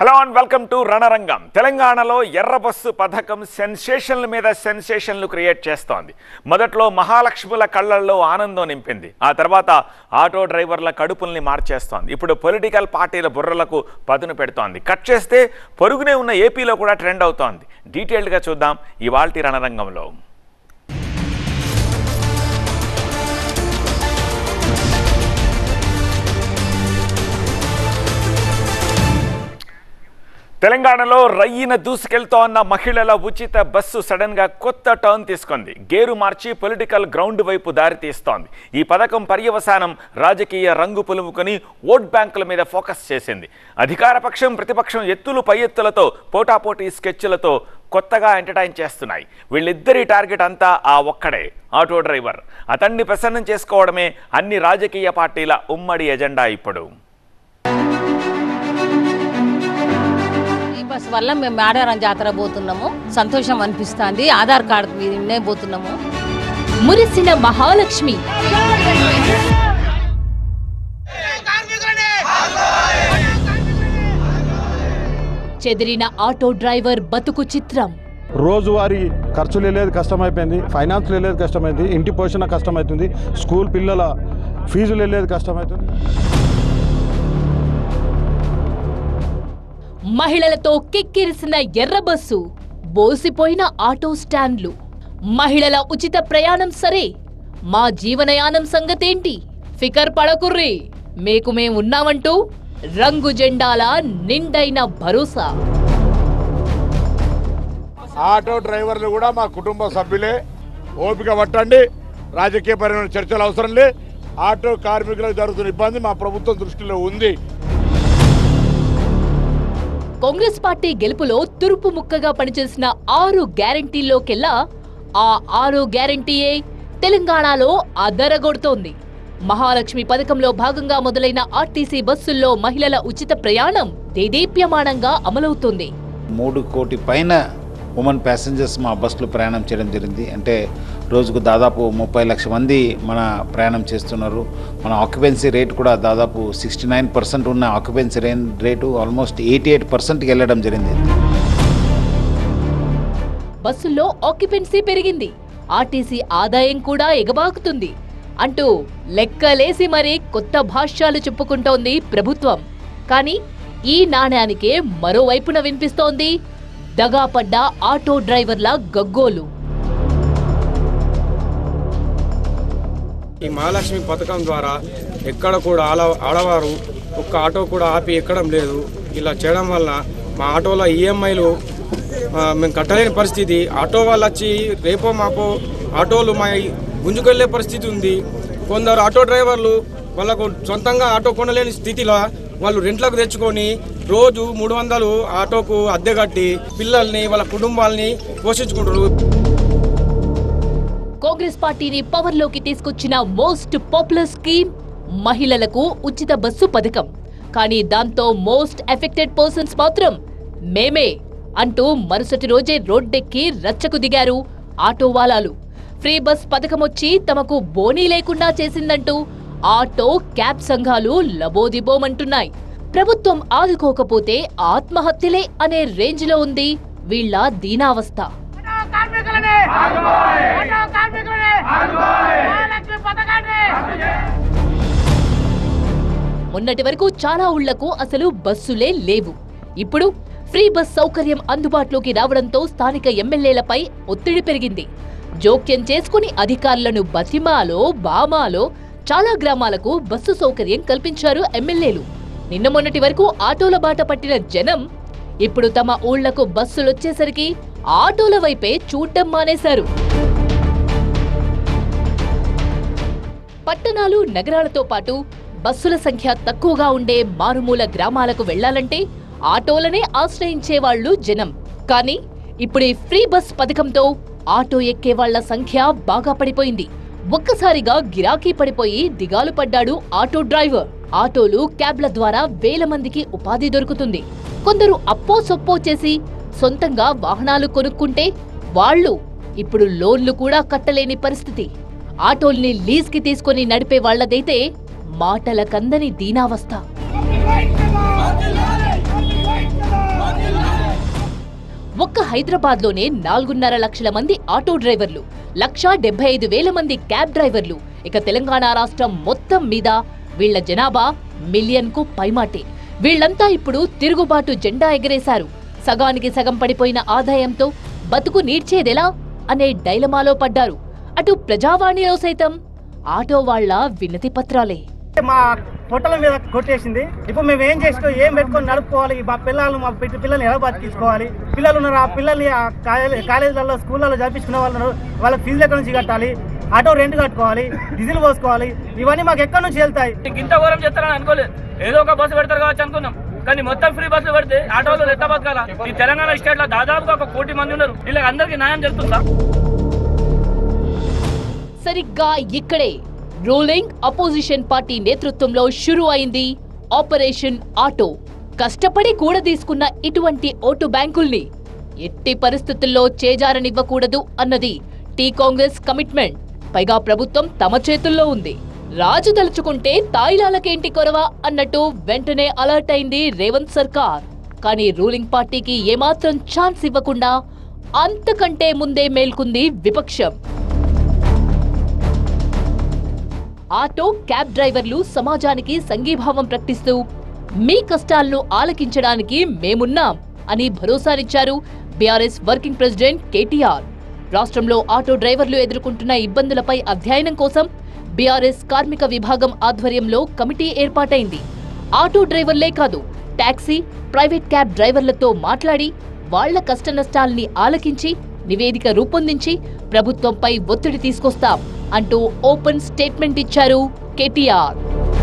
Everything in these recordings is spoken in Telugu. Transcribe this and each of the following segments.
హలో అండ్ వెల్కమ్ టు రణరంగం తెలంగాణలో ఎర్ర బస్సు పథకం సెన్సేషన్ల మీద సెన్సేషన్లు క్రియేట్ చేస్తోంది మొదట్లో మహాలక్ష్ముల కళ్ళల్లో ఆనందం నింపింది ఆ తర్వాత ఆటో డ్రైవర్ల కడుపుల్ని మార్చేస్తోంది ఇప్పుడు పొలిటికల్ పార్టీల బుర్రలకు పదును పెడుతోంది కట్ చేస్తే పొరుగునే ఉన్న ఏపీలో కూడా ట్రెండ్ అవుతోంది డీటెయిల్డ్గా చూద్దాం ఇవాల్టి రణరంగంలో తెలంగాణలో రయ్యిన దూసుకెళ్తోన్న మహిళల ఉచిత బస్సు సడన్ గా కొత్త టర్న్ తీసుకుంది గేరు మార్చి పొలిటికల్ గ్రౌండ్ వైపు దారి తీస్తోంది ఈ పథకం పర్యవసానం రాజకీయ రంగు పులుముకొని ఓట్ బ్యాంకుల మీద ఫోకస్ చేసింది అధికార పక్షం ప్రతిపక్షం ఎత్తులు పై ఎత్తులతో పోటాపోటీ స్కెచ్లతో కొత్తగా ఎంటర్టైన్ చేస్తున్నాయి వీళ్ళిద్దరి టార్గెట్ అంతా ఆ ఒక్కడే ఆటో డ్రైవర్ అతన్ని ప్రసన్నం చేసుకోవడమే అన్ని రాజకీయ పార్టీల ఉమ్మడి ఎజెండా ఇప్పుడు ఈ బస్ వల్ల మేము మేడారం జాతర పోతున్నాము సంతోషం అనిపిస్తుంది ఆధార్ కార్డు మీదనే పోతున్నాము మురిసిన మహాలక్ష్మి చెదిరిన ఆటో డ్రైవర్ బతుకు చిత్రం రోజువారీ ఖర్చులు వెళ్ళేది కష్టమైపోయింది ఫైనాన్స్ వెళ్ళేది కష్టమైంది ఇంటి పోషణ కష్టమవుతుంది స్కూల్ పిల్లల ఫీజులు వెళ్ళేది కష్టమవుతుంది మహిళలతో కిక్కిరిసిన ఎర్ర బస్సు బోసిపోయిన ఆటో స్టాండ్లు మహిళల ఉచిత ప్రయాణం సరే మా జీవనయానం సంగతేంటి ఫికర్ పడకుర్రి మీకు మేం ఉన్నామంటూ రంగు జెండాల నిండైన భరోసా ఆటో డ్రైవర్లు కూడా మా కుటుంబ సభ్యులే ఓపిక పట్టండి రాజకీయపరమైన చర్చలు అవసరం లే ఆటో కార్మికులకు జరుగుతున్న ఇబ్బంది మా ప్రభుత్వం దృష్టిలో ఉంది కాంగ్రెస్ పార్టీ గెలుపులో తురుపు ముక్కగా పనిచేసిన ఆరు గ్యారంటీల్లోకెల్లా ఆ ఆరో గ్యారంటీయే తెలంగాణలో అదరగొడుతోంది మహాలక్ష్మి పథకంలో భాగంగా మొదలైన ఆర్టీసీ బస్సుల్లో మహిళల ఉచిత ప్రయాణం దేదీప్యమానంగా అమలవుతోంది మూడు కోటి పైన ఉమెన్ ప్యాసింజర్స్ మా బస్సులో ప్రయాణం చేయడం జరిగింది అంటే రోజుకు దాదాపు ముప్పై లక్షల మంది మన ప్రయాణం చేస్తున్నారు మన ఆక్యుపెన్సీ రేట్ కూడా దాదాపు సిక్స్టీ నైన్ పర్సెంట్ ఉన్న occupancy rate almost eighty eight పర్సెంట్కి వెళ్ళడం జరిగింది బస్సుల్లో ఆక్యుపెన్సీ పెరిగింది ఆర్టీసీ ఆదాయం కూడా ఎగబాకుతుంది అంటూ లెక్కలేసి మరీ కొత్త భాష్యాలు చెప్పుకుంటోంది ప్రభుత్వం కానీ ఈ నాణ్యానికే మరోవైపున వినిపిస్తోంది దగాపడ్డ ఆటో డ్రైవర్ల గగ్గోలు ఈ మహాలక్ష్మి పథకం ద్వారా ఎక్కడ కూడా ఆల ఆడవారు ఒక్క ఆటో కూడా ఆపి ఎక్కడం లేదు ఇలా చేయడం వల్ల మా ఆటోల ఈఎంఐలు మేము కట్టలేని పరిస్థితి ఆటో వాళ్ళు వచ్చి రేపో మాపో ఆటోలు మా గుంజుకెళ్లే పరిస్థితి ఉంది కొందరు ఆటో డ్రైవర్లు వాళ్ళకు సొంతంగా ఆటో కొనలేని స్థితిలో వాళ్ళు రెంట్లకు తెచ్చుకొని రోజు మూడు వందలు ఆటోకు అద్దె కట్టి పిల్లల్ని వాళ్ళ కుటుంబాల్ని పోషించుకుంటారు కాంగ్రెస్ పార్టీని పవర్లోకి తీసుకొచ్చిన మోస్ట్ పాపులర్ స్కీమ్ మహిళలకు ఉచిత బస్సు పథకం కానీ దాంతో మోస్ట్ ఎఫెక్టెడ్ పర్సన్స్ మాత్రం మేమే అంటూ మరుసటి రోజే రోడ్డెక్కి రచ్చకు దిగారు ఆటో వాలాలు ఫ్రీ బస్ పథకం వచ్చి తమకు బోనీ లేకుండా చేసిందంటూ ఆటో క్యాబ్ సంఘాలు లబోదిబోమంటున్నాయి ప్రభుత్వం ఆదుకోకపోతే ఆత్మహత్యలే అనే రేంజ్లో ఉంది వీళ్ళ దీనావస్థ మొన్నటి వరకు చాలా ఊళ్లకు అసలు బస్సులే లేవు ఇప్పుడు ఫ్రీ బస్ సౌకర్యం అందుబాటులోకి రావడంతో స్థానిక ఎమ్మెల్యేలపై ఒత్తిడి పెరిగింది జోక్యం చేసుకుని అధికారులను బతిమాలో బామాలో చాలా గ్రామాలకు బస్సు సౌకర్యం కల్పించారు ఎమ్మెల్యేలు నిన్న మొన్నటి వరకు ఆటోల బాట పట్టిన జనం ఇప్పుడు తమ ఊళ్లకు బస్సులొచ్చేసరికి ఆటోల వైపే చూడ్డం మానేశారు పట్టణాలు నగరాలతో పాటు బస్సుల సంఖ్య తక్కువగా ఉండే మారుమూల గ్రామాలకు వెళ్లాలంటే ఆటోలనే ఆశ్రయించే వాళ్ళు జనం కానీ ఇప్పుడు ఈ ఫ్రీ బస్ పథకంతో ఆటో ఎక్కే వాళ్ల సంఖ్య బాగా పడిపోయింది ఒక్కసారిగా గిరాకీ పడిపోయి దిగాలు పడ్డాడు ఆటో డ్రైవర్ ఆటోలు క్యాబ్ల ద్వారా వేల మందికి ఉపాధి దొరుకుతుంది కొందరు అప్పో సొప్పో చేసి సొంతంగా వాహనాలు కొనుక్కుంటే వాళ్ళు ఇప్పుడు లోన్లు కూడా కట్టలేని పరిస్థితి ఆటోల్ని లీజ్కి తీసుకొని నడిపే వాళ్లదైతే మాటల కందని దీనావస్థ హైదరాబాద్లోనే నాలుగున్నర లక్షల మంది ఆటో డ్రైవర్లు లక్షా డెబ్బై ఐదు వేల మంది క్యాబ్ డ్రైవర్లు ఇక తెలంగాణ రాష్ట్రం మొత్తం మీద వీళ్ల జనాభా మిలియన్ కు పైమాటే వీళ్లంతా ఇప్పుడు తిరుగుబాటు జెండా ఎగరేశారు సగానికి సగం పడిపోయిన ఆదాయంతో బతుకు నీడ్చేదెలా అనే డైలమాలో పడ్డారు అటు ప్రజావాణిలో సైతం ఆటో వాళ్ల వినతి పత్రాలే మా పొట్టల మీద కొట్టేసింది ఇప్పుడు మేము ఏం చేసుకో ఏం పెట్టుకొని నడుపుకోవాలి మా పిల్లలు మా పిల్ల- పిల్లల్ని ఎలా బతికించుకోవాలి పిల్లలు ఉన్నారు ఆ పిల్లల్ని ఆ కాలేజీ కాలేజీలలో స్కూళ్ళలో చదివించుకునే వాళ్ళు ఉన్నారు వాళ్ళకి ఫీజులు ఎక్కడి నుంచి కట్టాలి ఆటో రెంట్ కట్టుకోవాలి డీజిల్ పోసుకోవాలి ఇవన్నీ మాకు ఎక్కడి నుంచి వెళ్తాయి ఇంత ఘోరం చేస్తారని అనుకోలేదు ఏదో ఒక బస్సు పెడతారు కావచ్చు అనుకున్నాం కానీ మొత్తం ఫ్రీ బస్సులు పెడితే ఆటోలో ఎట్లా బతకాల ఈ తెలంగాణ స్టేట్ లో దాదాపుగా ఒక కోటి మంది ఉన్నారు వీళ్ళకి అందరికీ న్యాయం జరుగుతుందా సరిగ్గా ఇక్కడే రూలింగ్ అపోజిషన్ పార్టీ నేతృత్వంలో షురు అయింది ఆపరేషన్ ఆటో కష్టపడి కూడదీసుకున్న ఇటువంటి ఓటు బ్యాంకుల్ని ఎట్టి పరిస్థితుల్లో చేజారనివ్వకూడదు అన్నది టీ కాంగ్రెస్ కమిట్మెంట్ పైగా ప్రభుత్వం తమ చేతుల్లో ఉంది రాజు తలుచుకుంటే తాయిలాలకేంటి కొరవ అన్నట్టు వెంటనే అలర్ట్ అయింది రేవంత్ సర్కార్ కానీ రూలింగ్ పార్టీకి ఏమాత్రం ఛాన్స్ ఇవ్వకుండా అంతకంటే ముందే మేల్కుంది విపక్షం ఆటో క్యాబ్ డ్రైవర్లు సమాజానికి సంఘీభావం ప్రకటిస్తూ మీ కష్టాలను ఆలకించడానికి మేమున్నాం అని భరోసానిచ్చారు బీఆర్ఎస్ వర్కింగ్ ప్రెసిడెంట్ కేటీఆర్ రాష్ట్రంలో ఆటో డ్రైవర్లు ఎదుర్కొంటున్న ఇబ్బందులపై అధ్యయనం కోసం బీఆర్ఎస్ కార్మిక విభాగం ఆధ్వర్యంలో కమిటీ ఏర్పాటైంది ఆటో డ్రైవర్లే కాదు టాక్సీ ప్రైవేట్ క్యాబ్ డ్రైవర్లతో మాట్లాడి వాళ్ల కష్టనష్టాల్ని ఆలకించి నివేదిక రూపొందించి ప్రభుత్వంపై ఒత్తిడి తీసుకొస్తాం అంటూ ఓపెన్ స్టేట్మెంట్ ఇచ్చారు కేటీఆర్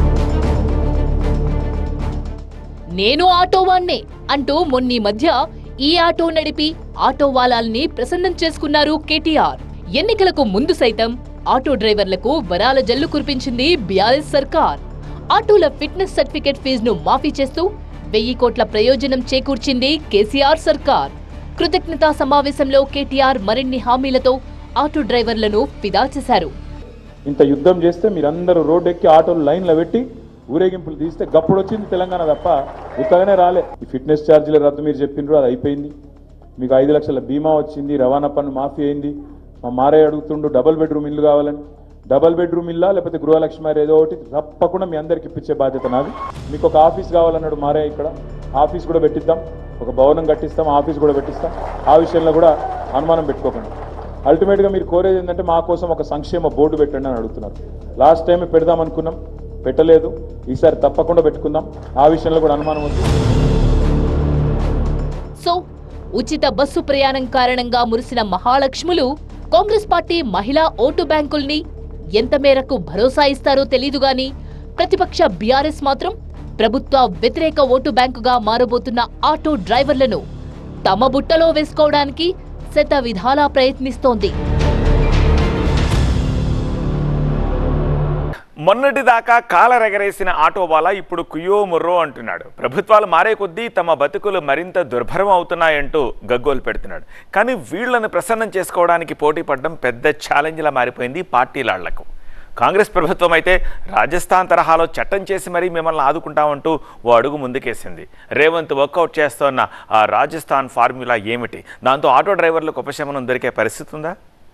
నేను ఆటో వాణ్ణే అంటూ మొన్నీ మధ్య ఈ ఆటో నడిపి ఆటో వాలాల్ని ప్రసన్నం చేసుకున్నారు కేటీఆర్ ఎన్నికలకు ముందు సైతం ఆటో డ్రైవర్లకు వరాల జల్లు కురిపించింది బీఆర్ఎస్ సర్కార్ ఆటోల ఫిట్నెస్ సర్టిఫికెట్ ఫీజును మాఫీ చేస్తూ వెయ్యి కోట్ల ప్రయోజనం చేకూర్చింది కేసీఆర్ సర్కార్ కృతజ్ఞతా సమావేశంలో కేటీఆర్ మరిన్ని హామీలతో ఆటో డ్రైవర్లను ఫిదా చేశారు ఇంత యుద్ధం చేస్తే మీరందరూ రోడ్డు ఎక్కి ఆటోలు లైన్లో పెట్టి ఊరేగింపులు తీస్తే గప్పుడు వచ్చింది తెలంగాణ తప్ప ఉత్తగానే రాలే ఈ ఫిట్నెస్ ఛార్జీల రద్దు మీరు చెప్పిండ్రు అది అయిపోయింది మీకు ఐదు లక్షల బీమా వచ్చింది రవాణా పన్ను మాఫీ అయింది మా మారే అడుగుతుండు డబుల్ బెడ్రూమ్ ఇల్లు కావాలని డబుల్ బెడ్రూమ్ ఇల్లా లేకపోతే గృహలక్ష్మి ఏదో ఒకటి తప్పకుండా మీ అందరికి ఇప్పించే బాధ్యత నాది మీకు ఒక ఆఫీస్ కావాలన్నాడు మారే ఇక్కడ ఆఫీస్ కూడా పెట్టిద్దాం ఒక భవనం కట్టిస్తాం ఆఫీస్ కూడా పెట్టిస్తాం ఆ విషయంలో కూడా అనుమానం పెట్టుకోకండి అల్టిమేట్గా మీరు కోరేది ఏంటంటే మా కోసం ఒక సంక్షేమ బోర్డు పెట్టండి అని అడుగుతున్నారు లాస్ట్ టైం పెడదాం అనుకున్నాం పెట్టలేదు ఈసారి తప్పకుండా పెట్టుకుందాం ఆ విషయంలో కూడా అనుమానం ఉంది సో ఉచిత బస్సు ప్రయాణం కారణంగా మురిసిన మహాలక్ష్ములు కాంగ్రెస్ పార్టీ మహిళా ఓటు బ్యాంకుల్ని ఎంత మేరకు భరోసా ఇస్తారో తెలీదు గాని ప్రతిపక్ష బీఆర్ఎస్ మాత్రం ప్రభుత్వ వ్యతిరేక ఓటు బ్యాంకుగా మారబోతున్న ఆటో డ్రైవర్లను తమ బుట్టలో వేసుకోవడానికి శత విధాలా ప్రయత్నిస్తోంది మొన్నటిదాకా కాలరెగరేసిన ఆటో వాలా ఇప్పుడు కుయ్యో ముర్రో అంటున్నాడు ప్రభుత్వాలు మారే కొద్దీ తమ బతుకులు మరింత దుర్భరం అవుతున్నాయంటూ గగ్గోలు పెడుతున్నాడు కానీ వీళ్లను ప్రసన్నం చేసుకోవడానికి పోటీ పడడం పెద్ద ఛాలెంజ్లా మారిపోయింది పార్టీలాళ్లకు కాంగ్రెస్ ప్రభుత్వం అయితే రాజస్థాన్ తరహాలో చట్టం చేసి మరీ మిమ్మల్ని ఆదుకుంటామంటూ ఓ అడుగు ముందుకేసింది రేవంత్ వర్కౌట్ చేస్తోన్న ఆ రాజస్థాన్ ఫార్ములా ఏమిటి దాంతో ఆటో డ్రైవర్లకు ఉపశమనం దొరికే పరిస్థితి ఉందా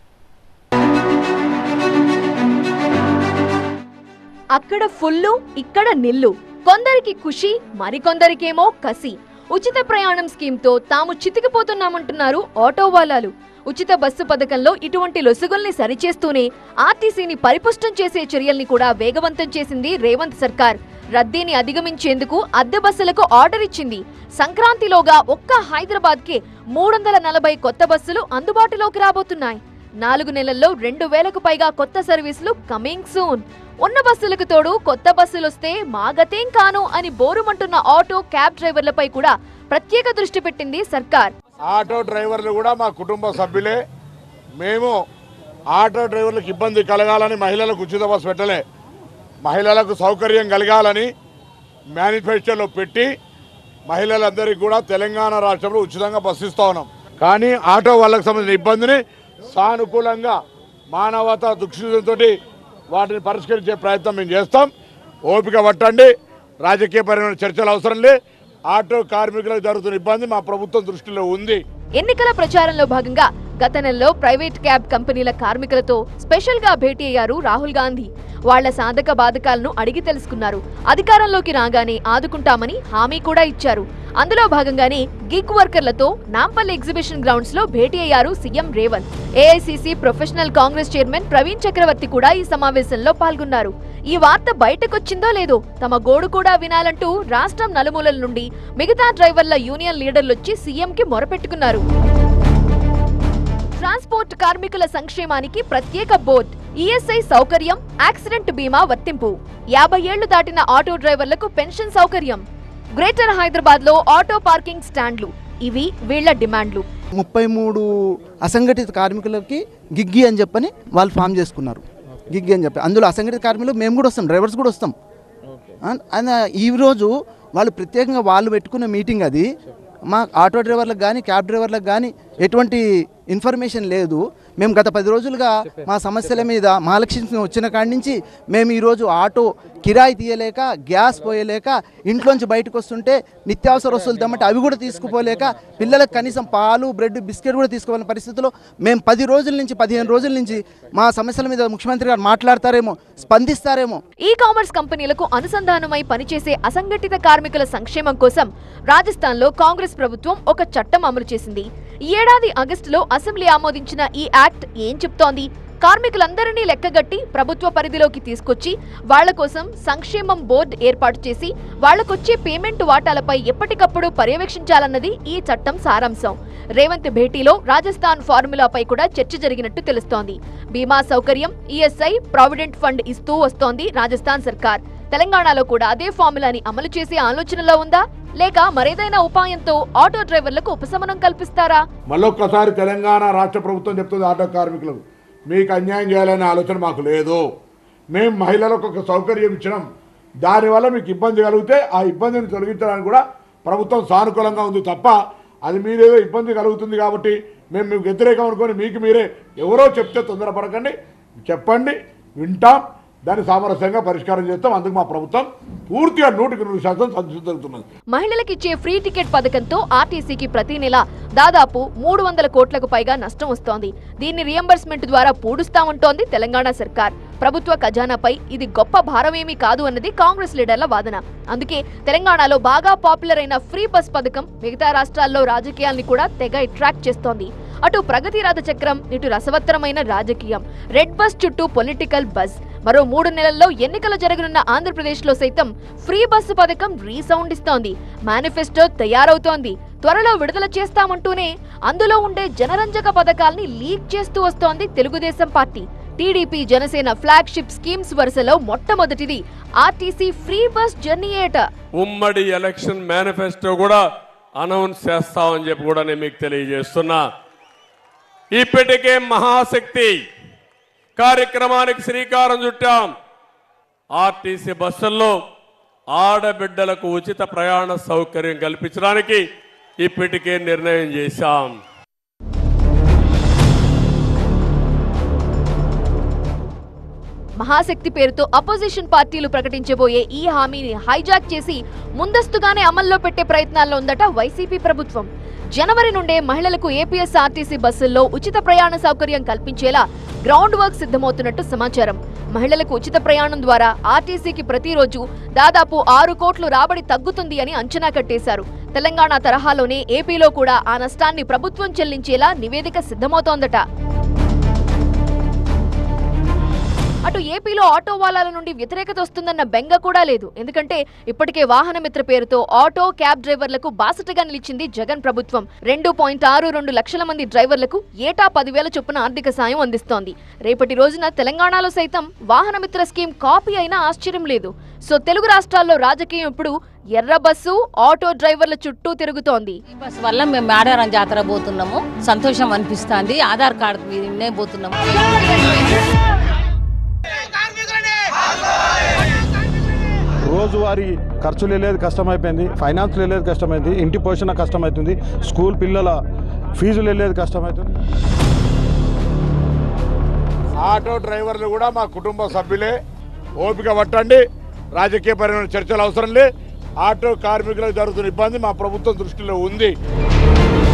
అక్కడ ఫుల్లు ఇక్కడ నిల్లు కొందరికి ఖుషి మరికొందరికేమో కసి ఉచిత ప్రయాణం స్కీమ్తో తాము చితికిపోతున్నామంటున్నారు ఆటో వాలాలు ఉచిత బస్సు పథకంలో ఇటువంటి లొసుగుల్ని సరిచేస్తూనే ఆర్టీసీని పరిపుష్టం చేసే చర్యల్ని కూడా వేగవంతం చేసింది రేవంత్ సర్కార్ రద్దీని అధిగమించేందుకు అద్దె బస్సులకు ఆర్డర్ ఇచ్చింది సంక్రాంతిలోగా ఒక్క హైదరాబాద్కే మూడు వందల నలభై కొత్త బస్సులు అందుబాటులోకి రాబోతున్నాయి నాలుగు నెలల్లో రెండు వేలకు పైగా కొత్త సర్వీసులు కమింగ్ సూన్ ఉన్న బస్సులకు తోడు కొత్త బస్సులొస్తే మా గతేం కాను అని బోరుమంటున్న ఆటో క్యాబ్ డ్రైవర్లపై కూడా ప్రత్యేక దృష్టి పెట్టింది సర్కార్ ఆటో డ్రైవర్లు కూడా మా కుటుంబ సభ్యులే మేము ఆటో డ్రైవర్లకు ఇబ్బంది కలగాలని మహిళలకు ఉచిత బస్సు పెట్టలే మహిళలకు సౌకర్యం కలగాలని మేనిఫెస్టోలో పెట్టి మహిళలందరికీ కూడా తెలంగాణ రాష్ట్రంలో ఉచితంగా బస్సు ఇస్తా ఉన్నాం కానీ ఆటో వాళ్ళకు సంబంధించిన ఇబ్బందిని సానుకూలంగా మానవత దృక్ష్టితో వాటిని పరిష్కరించే ప్రయత్నం మేము చేస్తాం ఓపిక పట్టండి రాజకీయపరమైన చర్చలు అవసరం లే ఆటో కార్మికులకు జరుగుతున్న ఇబ్బంది మా ప్రభుత్వం దృష్టిలో ఉంది ఎన్నికల ప్రచారంలో భాగంగా గత నెలలో ప్రైవేట్ క్యాబ్ కంపెనీల కార్మికులతో స్పెషల్ గా భేటీ అయ్యారు రాహుల్ గాంధీ వాళ్ల సాధక బాధకాలను అడిగి తెలుసుకున్నారు అధికారంలోకి రాగానే ఆదుకుంటామని హామీ కూడా ఇచ్చారు అందులో భాగంగానే గిగ్ వర్కర్లతో నాంపల్లి ఎగ్జిబిషన్ గ్రౌండ్స్ లో భేటీ అయ్యారు CM Revanth AICC professional Congress chairman Praveen Chakravarthy కూడా ఈ సమావేశంలో పాల్గొన్నారు ఈ వార్త బయటకొచ్చిందో లేదో తమ గోడు కూడా వినాలంటూ రాష్ట్రం నలుమూలల నుండి మిగతా డ్రైవర్ల యూనియన్ లీడర్లొచ్చి సీఎంకి మొరపెట్టుకున్నారు ట్రాన్స్పోర్ట్ కార్మికుల సంక్షేమానికి ప్రత్యేక బోర్డ్ ఈఎస్ఐ సౌకర్యం యాక్సిడెంట్ బీమా వర్తింపు యాభై ఏళ్లు దాటిన ఆటో డ్రైవర్లకు పెన్షన్ సౌకర్యం గ్రేటర్ హైదరాబాద్ లో ఆటో పార్కింగ్ స్టాండ్లు ఇవి వీళ్ల డిమాండ్లు ముప్పై మూడు అసంఘటిత కార్మికులకి గిగ్గి అని చెప్పని వాళ్ళు ఫామ్ చేసుకున్నారు గిగ్గి అని చెప్పి అందులో అసంఘటిత కార్మికులు మేము కూడా వస్తాం డ్రైవర్స్ కూడా వస్తాం ఆ- ఆయన ఈరోజు వాళ్ళు ప్రత్యేకంగా వాళ్ళు పెట్టుకున్న మీటింగ్ అది మా ఆటో డ్రైవర్లకు కానీ క్యాబ్ డ్రైవర్లకు కానీ ఎటువంటి ఇన్ఫర్మేషన్ లేదు మేము గత పది రోజులుగా మా సమస్యల మీద మహాలక్ష్మి వచ్చిన కాడి నుంచి మేము ఈరోజు ఆటో కిరాయి తీయలేక గ్యాస్ పోయలేక ఇంట్లోంచి బయటకు వస్తుంటే నిత్యావసర వస్తువులు తెమ్మంటే అవి కూడా తీసుకుపోలేక పిల్లలకు కనీసం పాలు బ్రెడ్ బిస్కెట్ కూడా తీసుకోవాలని పరిస్థితిలో మేము పది రోజుల నుంచి పదిహేను రోజుల నుంచి మా సమస్యల మీద ముఖ్యమంత్రి గారు మాట్లాడతారేమో స్పందిస్తారేమో ఈ కామర్స్ కంపెనీలకు అనుసంధానమై పనిచేసే అసంఘటిత కార్మికుల సంక్షేమం కోసం రాజస్థాన్లో కాంగ్రెస్ ప్రభుత్వం ఒక చట్టం అమలు చేసింది ఈ ఏడాది ఆగస్టులో అసెంబ్లీ ఆమోదించిన ఈ యాక్ట్ ఏం చెప్తోంది కార్మికులందరినీ లెక్కగట్టి ప్రభుత్వ పరిధిలోకి తీసుకొచ్చి వాళ్ల కోసం సంక్షేమం బోర్డు ఏర్పాటు చేసి వాళ్లకొచ్చే పేమెంట్ వాటాలపై ఎప్పటికప్పుడు పర్యవేక్షించాలన్నది ఈ చట్టం సారాంశం రేవంత్ భేటీలో రాజస్థాన్ ఫార్ములాపై కూడా చర్చ జరిగినట్టు తెలుస్తోంది బీమా సౌకర్యం ఈఎస్ఐ ప్రావిడెంట్ ఫండ్ ఇస్తూ వస్తోంది రాజస్థాన్ సర్కార్ తెలంగాణలో కూడా అదే ఫార్ములాని అమలు చేసే ఆలోచనలో ఉందా లేక మరేదైనా ఉపాయంతో ఆటో డ్రైవర్లకు ఉపశమనం కల్పిస్తారా మళ్ళొక్కసారి తెలంగాణ రాష్ట్ర ప్రభుత్వం చెప్తుంది ఆటో కార్మికులకు మీకు అన్యాయం చేయాలనే ఆలోచన మాకు లేదు మేము మహిళలకు ఒక సౌకర్యం ఇచ్చినాం దానివల్ల మీకు ఇబ్బంది కలిగితే ఆ ఇబ్బందిని తొలగించడానికి కూడా ప్రభుత్వం సానుకూలంగా ఉంది తప్ప అది మీరేదో ఇబ్బంది కలుగుతుంది కాబట్టి మేము మీకు వ్యతిరేకం అనుకొని మీకు మీరే ఎవరో చెప్తే తొందరపడకండి చెప్పండి వింటాం దాన్ని సామరస్యంగా పరిష్కారం చేస్తాం అందుకు మా ప్రభుత్వం పూర్తిగా నూటికి నూరు శాతం సంసిద్ధుతున్నది మహిళలకిచ్చే ఫ్రీ టికెట్ పథకంతో ఆర్టీసీకి ప్రతి నెల దాదాపు మూడు వందల కోట్లకు పైగా నష్టం వస్తోంది దీన్ని రియంబర్స్మెంట్ ద్వారా పూడుస్తామంటోంది తెలంగాణ సర్కార్ ప్రభుత్వ ఖజానాపై ఇది గొప్ప భారమేమీ కాదు అన్నది కాంగ్రెస్ లీడర్ల వాదన అందుకే తెలంగాణలో బాగా పాపులర్ అయిన ఫ్రీ బస్ పథకం మిగతా రాష్ట్రాల్లో రాజకీయాల్ని కూడా తెగ అట్రాక్ట్ చేస్తోంది అటు ప్రగతి రథ చక్రం ఇటు రసవత్తరమైన రాజకీయం రెడ్ బస్ చుట్టూ పొలిటికల్ బజ్ మరో మూడు నెలల్లో ఎన్నికలు జరగనున్న ఆంధ్రప్రదేశ్లో సైతం ఫ్రీ బస్సు పథకం రీసౌండ్ ఇస్తోంది మేనిఫెస్టో తయారవుతోంది త్వరలో విడుదల చేస్తామంటూనే అందులో ఉండే జనరంజక పథకాల్ని లీక్ చేస్తూ వస్తోంది Telugu Desam party TDP Janasena flagship schemes వరుసలో మొట్టమొదటిది ఆర్టీసీ ఫ్రీ బస్ జర్నీ ఏట ఉమ్మడి ఎలక్షన్ మేనిఫెస్టో కూడా అనౌన్స్ చేస్తామని చెప్పి కూడా నేను మీకు తెలియజేస్తున్నా ఇప్పటికే మహాశక్తి కార్యక్రమానికి శ్రీకారం చుట్టాం ఆర్టీసీ బస్సుల్లో ఆడబిడ్డలకు ఉచిత ప్రయాణ సౌకర్యం కల్పించడానికి ఇప్పటికే నిర్ణయం చేశాం మహాశక్తి పేరుతో అపోజిషన్ పార్టీలు ప్రకటించబోయే ఈ హామీని హైజాక్ చేసి ముందస్తుగానే అమల్లో పెట్టే ప్రయత్నాల్లో ఉందట వైసీపీ ప్రభుత్వం జనవరి నుండే మహిళలకు ఏపీఎస్ ఆర్టీసీ బస్సుల్లో ఉచిత ప్రయాణ సౌకర్యం కల్పించేలా గ్రౌండ్ వర్క్ సిద్ధమవుతున్నట్టు సమాచారం మహిళలకు ఉచిత ప్రయాణం ద్వారా ఆర్టీసీకి ప్రతిరోజు దాదాపు ఆరు కోట్లు రాబడి తగ్గుతుంది అని అంచనా కట్టేశారు తెలంగాణ తరహాలోనే ఏపీలో కూడా ఆ నష్టాన్ని ప్రభుత్వం చెల్లించేలా నివేదిక సిద్ధమవుతోందట అటు ఏపీలో ఆటో వాలాల నుండి వ్యతిరేకత వస్తుందన్న బెంగ కూడా లేదు ఎందుకంటే ఇప్పటికే వాహన మిత్ర పేరుతో ఆటో క్యాబ్ డ్రైవర్లకు బాసటగా నిలిచింది జగన్ ప్రభుత్వం రెండు పాయింట్ ఆరు రెండు లక్షల మంది డ్రైవర్లకు ఏటా పదివేల చొప్పున ఆర్థిక సాయం అందిస్తోంది రేపటి రోజున తెలంగాణలో సైతం వాహన మిత్ర స్కీమ్ కాపీ అయినా ఆశ్చర్యం లేదు సో తెలుగు రాష్ట్రాల్లో రాజకీయం ఇప్పుడు ఎర్ర బస్సు ఆటో డ్రైవర్ల చుట్టూ తిరుగుతోంది ఈ బస్ వల్ల మేము మేడారం జాతర పోతున్నాము సంతోషం అనిపిస్తుంది ఆధార్ కార్డు మీదనే పోతున్నాము రోజువారీ ఖర్చులు వెళ్ళేది కష్టమైపోయింది ఫైనాన్స్ వెళ్ళేది కష్టమైంది ఇంటి పోషణ కష్టమవుతుంది స్కూల్ పిల్లల ఫీజులు వెళ్ళేది కష్టమవుతుంది ఆటో డ్రైవర్లు కూడా మా కుటుంబ సభ్యులే ఓపిక పట్టండి రాజకీయ పరమైన చర్చలు అవసరం లే ఆటో కార్మికులకు జరుగుతున్న ఇబ్బంది మా ప్రభుత్వం దృష్టిలో ఉంది